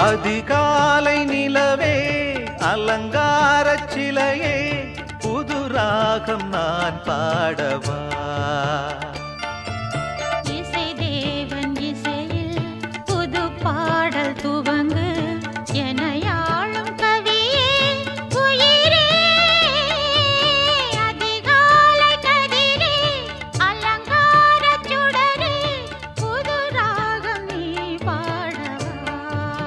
அதிகாலை நிலவே அலங்கார சிலையே புது ராகம் நான் பாடவா இசை தேவன் இசையில் புது பாடல் துவங்கு எனையாளும் கவியே உயிரே அதிகாலை கதிரே அலங்கார சுடரே புது ராகம் நீ பாடவா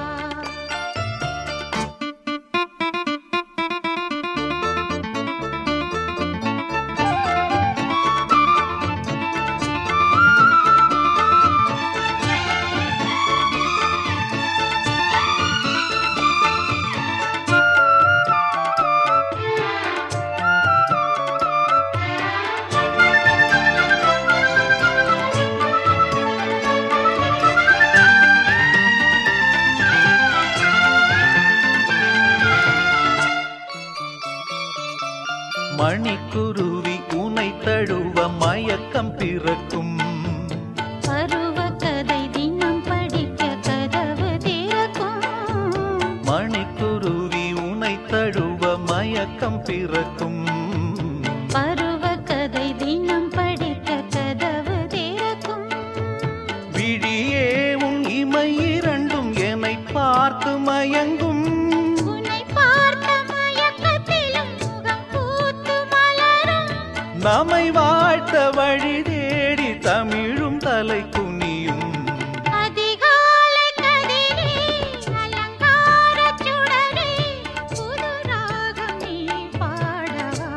மணிக்குருவி உனை தழுவ மயக்கம் பிறக்கும் பருவ கதை தினம் படிக்க கதவு திறக்கும் மணிக்குருவி உனை தழுவ மயக்கம் பிறக்கும் பருவ கதை தினம் படிக்க கதவு திறக்கும் விழியே உன் இமை இரண்டும் என்னை பார்த்து மயங்கும் உன்னை பார்த்த மயக்கத்திலும் முகம் பூத்து மலரும் நம்மை வாழ்த்த வழி தேடி தமிழும் தலை குனியும் அதிகாலை கதிரே அலங்கார சுடரே புது ராகம் நீ பாடவா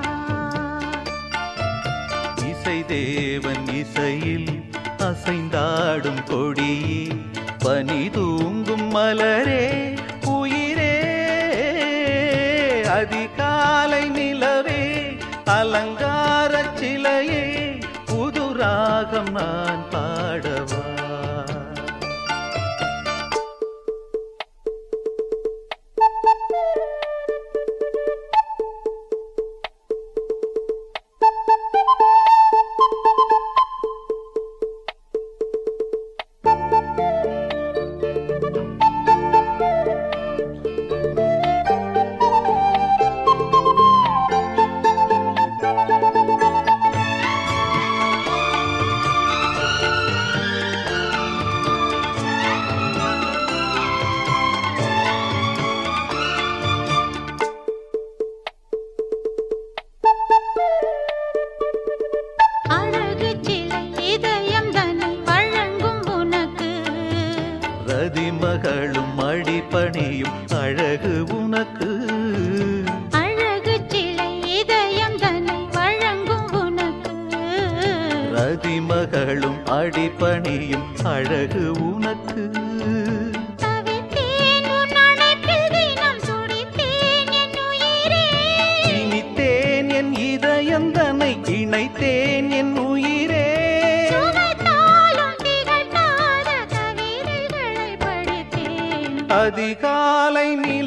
இசை தேவன் இசையில் அசைந்தாடும் கொடியே பனி தூங்கும் மலரே உயிரே அதிகாலை நிலவே அலங்கார சிலையே புது ராகம் நான் பாடவா அழகு சிலை இதயம் தன்னை வழங்கும் உனக்கு ரதிமகளும் அடிபணியும் அழகு உனக்கு அழகு சிலை இதயம் தன்னை வழங்கும் உனக்கு ரதிமகளும் அடிபணியும் அழகு உனக்கு தவித்தேன் உன் அணைப்பில் தினம் துடித்தேன் என் உயிரே இனித்தேன் என் இதயம் தன்னை இணைத்தேன் என் உயிரே சுவைத்தாலும் திகட்டாத கவிதைகளை படித்தேன் அதிகாலை நீ